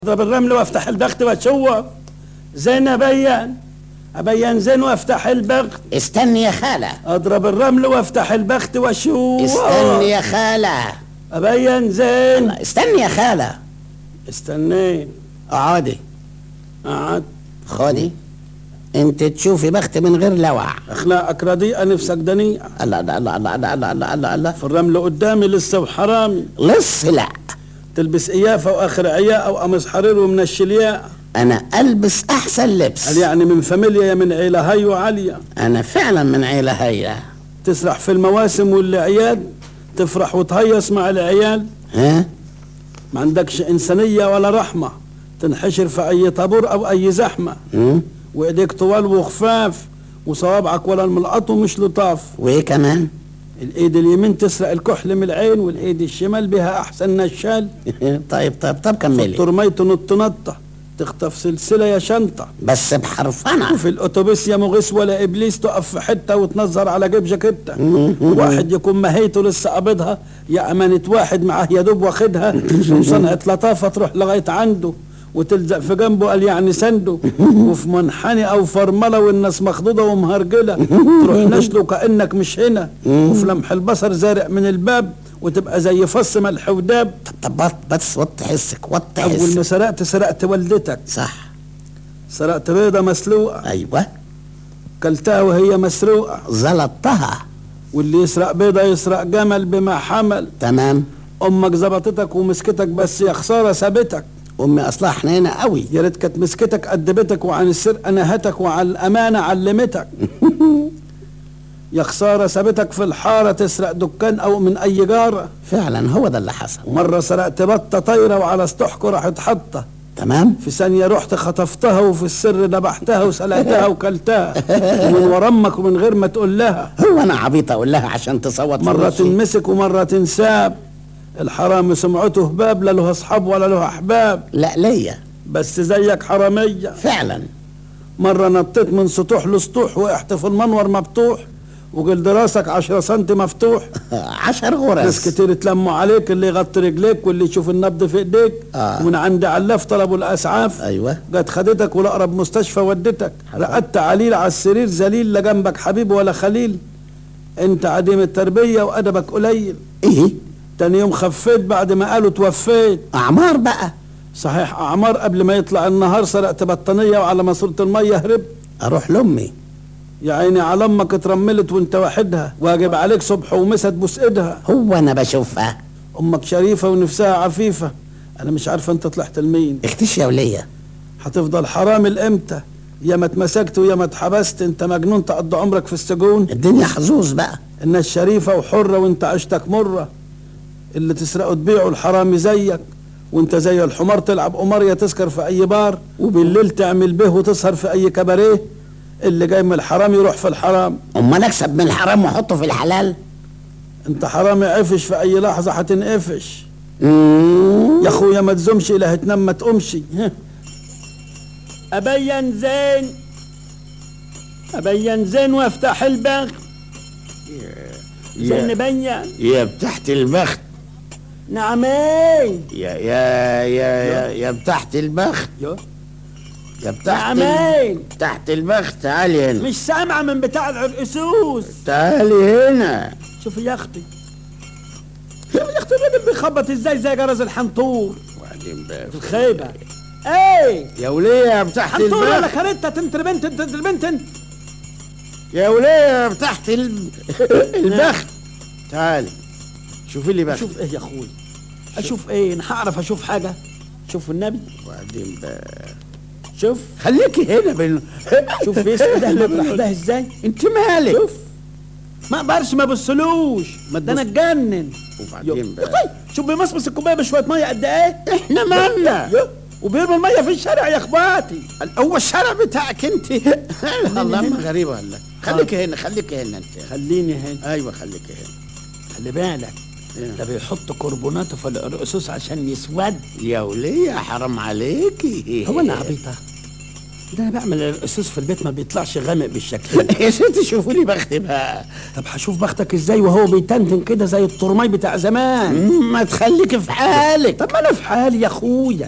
اضرب الرمل وافتح البخت واشوف زين ابين ابين زين وافتح البخت استني يا خالة اضرب الرمل وافتح البخت واشوف استني يا خالة ابين زين استني يا خالة استنين اقعدي قعد خدي انت تشوفي بخت من غير لوع اخلاقك رديئه نفسك دنيئه الله الله الله الله الله الله الله الله, الله. في الرمل قدامي لسه وحرامي لص لا تلبس ايافه واخر عياء وقميص حرير ومن الشلياء انا البس احسن قال لبس يعني من فاميليا يا من عيله هاي وعاليه انا فعلا من عيلة هيا تسرح في المواسم والاعياد تفرح وتهيص مع العيال ها ما عندكش إنسانية ولا رحمة تنحشر في أي طابور أو أي زحمة مم؟ وإيديك طوال وخفاف وصوابعك ولا الملقط ومش لطاف وايه كمان الإيد اليمين تسرق الكحل من العين والإيد الشمال بها أحسن نشال طيب طيب طب كملي الترمي تنط نطة تخطف سلسلة يا شنطة بس بحرفنة وفي الأتوبيس يا مغيث ولا إبليس تقف في حتة وتنظر على جيب جاكيتة واحد يكون مهيته لسه قابضها يا أمانة واحد معاه يا دوب واخدها وصنعة لطافة تروح لغاية عنده وتلزق في جنبه قال يعني سنده وفي منحني او فرمله والناس مخضوضه ومهرجله تروح نشله كانك مش هنا وفي لمح البصر زارق من الباب وتبقى زي فص ملح وداب طب بط- بس وطي حسك وطي اول ما حسك سرقت سرقت والدتك صح سرقت بيضه مسلوقه ايوه كلتها وهي مسروقه زلطتها واللي يسرق بيضه يسرق جمل بما حمل تمام امك ظبطتك ومسكتك بس يا خساره سابتك امي اصلها حنينه قوي يا ريت كانت مسكتك أدبتك وعن السرقة نهتك وعن الأمانة علمتك يا خسارة سابتك في الحارة تسرق دكان أو من أي جارة فعلا هو ده اللي حصل ومرة سرقت بطة طايرة وعلى سطحكوا راحت حطة تمام في ثانية رحت خطفتها وفي السر ذبحتها وسلقتها وكلتها ومن ورا أمك ومن غير ما تقول لها هو انا عبيط اقول لها عشان تصوت في مرة وشي؟ تنمسك ومرة تنساب الحرامي سمعته هباب لا له أصحاب ولا له أحباب لا ليا بس زيك حرامية فعلا مرة نطيت من سطوح لسطوح وقعت في المنور مفتوح وجلد راسك عشرة سنتي مفتوح عشر ناس غرز كتير اتلموا عليك اللي يغطي رجليك واللي يشوف النبض في ايديك آه. ومن عند علاف طلبوا الاسعاف ايوه جت خدتك ولاقرب مستشفى ودتك رقدت عليل على السرير ذليل لا جنبك حبيب ولا خليل انت عديم التربية وادبك قليل ايه تاني يوم خفيت بعد ما قالوا توفيت اعمار بقى صحيح اعمار قبل ما يطلع النهار سرقت بطانية وعلى ماسورة المية هربت اروح لامي يا عيني على امك اترملت وانت وحدها واجب عليك صبح ومسا تبوس ايدها هو انا بشوفها امك شريفه ونفسها عفيفه انا مش عارفه انت طلعت لمين اختش يا وليه هتفضل حرامي لامتى يا ما اتمسكت ويا ما اتحبست انت مجنون تقضي عمرك في السجون الدنيا حظوظ بقى الناس شريفه وحره وانت عشتك مره اللي تسرقه تبيعه الحرامي زيك وانت زي الحمار تلعب قمارية تسكر في اي بار وبالليل تعمل به وتسهر في اي كباريه اللي جاي من الحرام يروح في الحرام امال اكسب من الحرام واحطه في الحلال انت حرامي عفش في اي لحظة هتنقفش مم. يا اخويا ما تزومش الا هتنام ما تقومش ابين زين ابين زين وافتح الباب زين بين يا بتحت البخت نعمين يا يا يا يا, يا بتحت البخت يو. يا بتحت نعمين تحت البخت تعالي هنا مش سامعة من بتاع العرقسوس تعالي هنا شوفي يا اختي يا اختي الراجل بيخبط ازاي زي جرس الحنطور وبعدين بقى في الخيبة ايه يا وليه يا بتحت حنطور ولا البخت كاريتا تنتر بنتن تنتر بنتن يا وليه يا بتحت ال- البخت تعالي شوفي لي بخت اشوف ايه يا اخوي اشوف ايه انا هعرف اشوف حاجة شوف النبي وبعدين بقى شوف خليكي هنا بين شوف بيسقي ده مطرح ده ازاي انت مالك شوف ما اقدرش ما بصلوش ما ده انا اتجنن وبعدين يو. بقى شوف بيمصمص الكوبايه بشويه ميه قد ايه احنا مالنا يو. وبيرمي الميه في الشارع يا اخواتي هو الشارع بتاعك انت الله ما غريبه والله خليكي هنا خليكي هنا انت خليني هنا ايوه خليكي هنا خلي بالك إيه. ده بيحط كربوناته في الرصوص عشان يسود يا وليه حرام عليكي هو انا عبيطه ده انا بعمل الرصوص في البيت ما بيطلعش غامق بالشكل ده يا ست شوفوا لي بختي بقى طب هشوف بختك ازاي وهو بيتنتن كده زي الترماي بتاع زمان ما تخليكي في حالك طب ما انا في حالي يا اخويا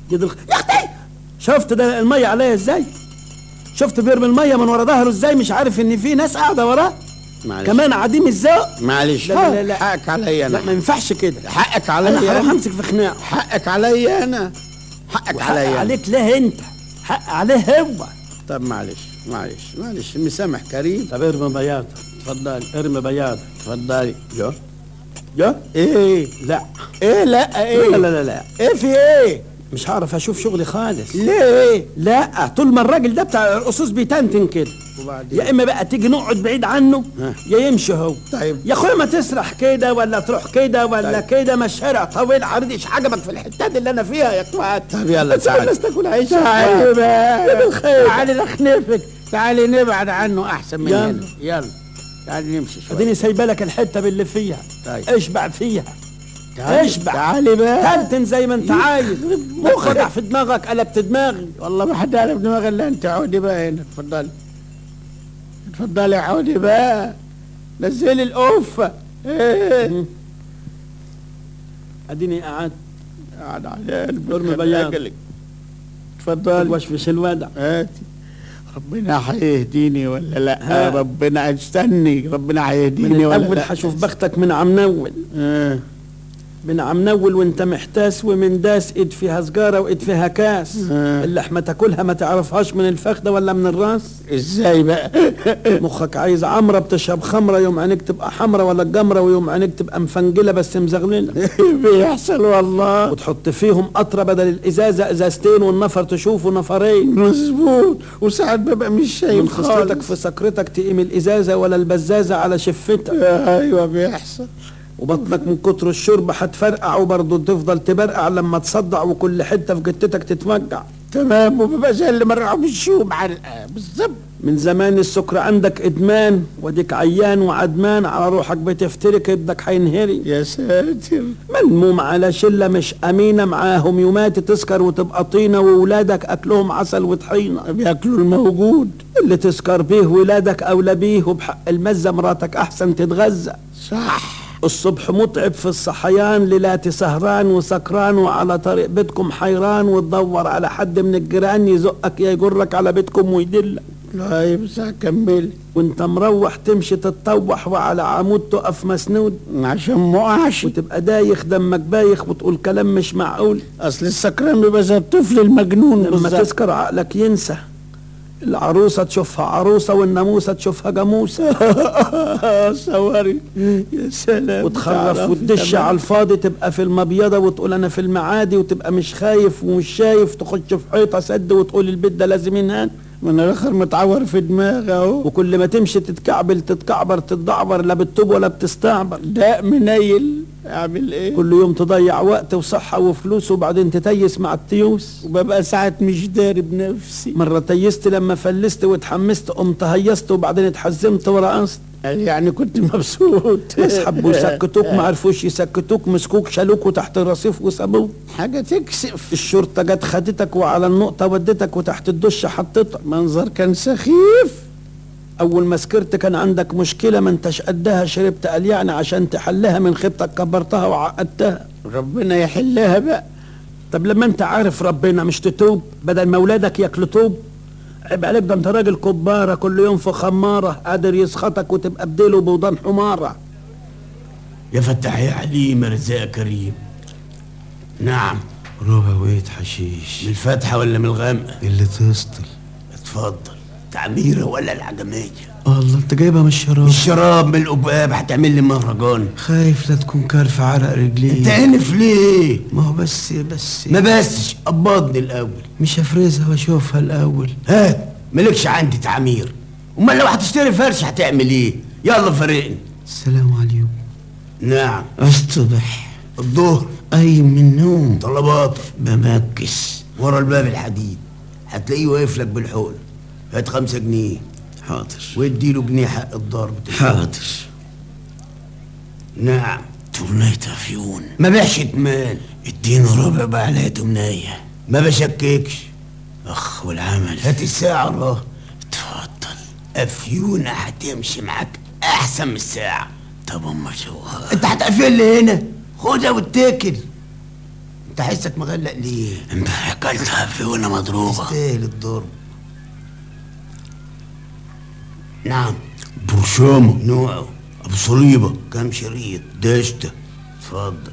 جد الخ... يا اختي شفت ده الميه عليا ازاي شفت بيرمي الميه من ورا ظهره ازاي مش عارف ان في ناس قاعده وراه معلش كمان عديم الذوق معلش لا لا لا. حقك عليا لا ما انا ينفعش كده حقك انا عليا هروح انا امسك في خناقه حقك عليا انا حقك وحق عليا أنا. عليك ليه انت حق عليه هو طب معلش معلش معلش المسامح كريم طب ارمي بياض اتفضل ارمي بياض اتفضلي جو يا ايه لا ايه لا ايه لا لا لا لا ايه في ايه مش هعرف اشوف شغلي خالص ليه لا طول ما الراجل ده بتاع القصوص بيتنتن كده وبعدين يا اما بقى تيجي نقعد بعيد عنه ها. يا يمشي هو طيب يا اخويا ما تسرح كده ولا تروح كده ولا طيب. كده ما الشارع طويل عريض ايش عجبك في الحتات اللي انا فيها يا اخوات طب يلا بس تعال. الناس تاكل عيش تعالي بقى بالخير. تعالي نخنفك تعالي نبعد عنه احسن من يلا. هنا يلا تعالي نمشي شويه اديني سايبه لك الحته باللي فيها طيب. اشبع فيها تعالي اشبع. تعالي بقى تنتن زي ما انت عايز مخك وقع في دماغك قلبت دماغي والله ما حد عارف دماغ الا انت عودي بقى هنا اتفضلي اتفضلي عودي بقى نزلي القفه ايه اديني قعدت قاعد على قلبك ارمي بياض. أجلك. اتفضلي واشفش الودع هاتي ربنا هيهديني ولا لا ها. ربنا استني ربنا من هيهديني ولا الاول لا هشوف بختك من عم نول آه. من عم نول وانت محتاس ومن داس ايد فيها سجاره وايد فيها كاس آه. اللحمه تاكلها ما تعرفهاش من الفخده ولا من الراس ازاي بقى مخك عايز عمره بتشرب خمره يوم عينيك تبقى حمره ولا الجمره ويوم عينيك تبقى مفنجله بس مزغلله بيحصل والله وتحط فيهم قطره بدل الازازه ازازتين والنفر تشوفه نفرين مظبوط وساعات ببقى مش شايف من خصلتك خالص في سكرتك تقيم الازازه ولا البزازه على شفتك ايوه بيحصل وبطنك من كتر الشرب هتفرقع وبرضه تفضل تبرقع لما تصدع وكل حته في جتتك تتوجع تمام وببقى زي اللي مرعوب الشوم علقه بالظبط من زمان السكر عندك ادمان وديك عيان وعدمان على روحك بتفترك ابنك هينهري يا ساتر ملموم على شله مش امينه معاهم يومات تسكر وتبقى طينه وولادك اكلهم عسل وطحينه بياكلوا الموجود اللي تسكر بيه ولادك اولى بيه وبحق المزه مراتك احسن تتغذى صح الصبح متعب في الصحيان ليلاتي سهران وسكران وعلى طريق بيتكم حيران وتدور على حد من الجيران يزقك يا يجرك على بيتكم ويدلك طيب ساعة كملي وانت مروح تمشي تتطوح وعلى عمود تقف مسنود عشان مقعش وتبقى دايخ دمك بايخ وتقول كلام مش معقول اصل السكران بيبقى زي الطفل المجنون لما بالظبط تسكر عقلك ينسى العروسة تشوفها عروسة والناموسة تشوفها جاموسة صوري يا سلام وتخرف تعرفي وتدش تمام. على الفاضي تبقى في المبيضة وتقول أنا في المعادي وتبقى مش خايف ومش شايف تخش في حيطة سد وتقول البيت ده لازم ينهان ما انا الاخر متعور في دماغي اهو وكل ما تمشي تتكعبل تتكعبر تتدعبر لا بتتوب ولا بتستعبر داء منيل اعمل ايه كل يوم تضيع وقت وصحة وفلوس وبعدين تتيس مع التيوس وببقى ساعات مش داري بنفسي مرة تيست لما فلست واتحمست قمت هيست وبعدين اتحزمت ورقصت قال يعني كنت مبسوط ناس حبوا يسكتوك ما عرفوش يسكتوك مسكوك شالوك وتحت الرصيف وسابوك حاجة تكسف الشرطة جت خدتك وعلى النقطة ودتك وتحت الدش حطتك منظر كان سخيف أول ما سكرت كان عندك مشكلة ما انتش قدها شربت قال يعني عشان تحلها من خيبتك كبرتها وعقدتها ربنا يحلها بقى طب لما انت عارف ربنا مش تتوب بدل ما ولادك ياكلوا توب عيب عليك ده انت راجل كبارة كل يوم في خمارة قادر يسخطك وتبقى بديله بوضان حمارة يا فتح يا حليم يا رزاق يا كريم نعم ربع ويت حشيش من الفتحة ولا من الغامقة اللي تسطل اتفضل تعميرة ولا العجمية الله انت جايبها من الشراب الشراب من القباب هتعمل لي مهرجان خايف لا تكون كارفة عرق رجلي انت عنف ليه ما هو بس بس ما بسش قبضني الاول مش هفرزها واشوفها الاول هات مالكش عندي تعمير امال لو هتشتري فرش هتعمل ايه يلا فرقني السلام عليكم نعم اصطبح الظهر اي من النوم طلبات بمكس ورا الباب الحديد هتلاقيه واقف لك بالحقن هات خمسة جنيه حاضر واديله جنيه حق الضرب حاضر نعم تمنية افيون ما بيعش اتمان اديني ربع بقى على تمنية ما بشككش اخ والعمل هات الساعة وراه اتفضل افيونة هتمشي معاك احسن من الساعة طب اما اشوفها انت هتقفل لي هنا خدها واتكل انت حسك مغلق ليه امبارح اكلتها فيونة مضروبة تستاهل الضرب نعم برشامة نوعه ابو صليبة كم شريط دشتة اتفضل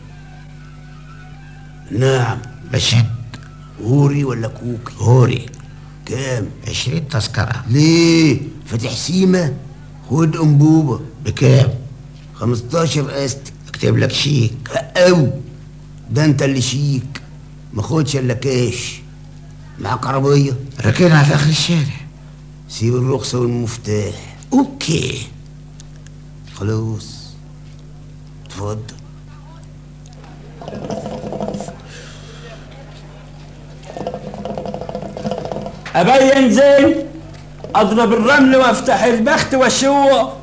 نعم بشد هوري ولا كوكي هوري كام عشرين تذكرة ليه فاتح سيمة خد انبوبة بكام 15 استك اكتب لك شيك او ده انت اللي شيك ما خدش الا كاش معاك عربية ركنها في اخر الشارع سيب الرخصة والمفتاح اوكي خلاص اتفضل ابين زين اضرب الرمل وافتح البخت واشوه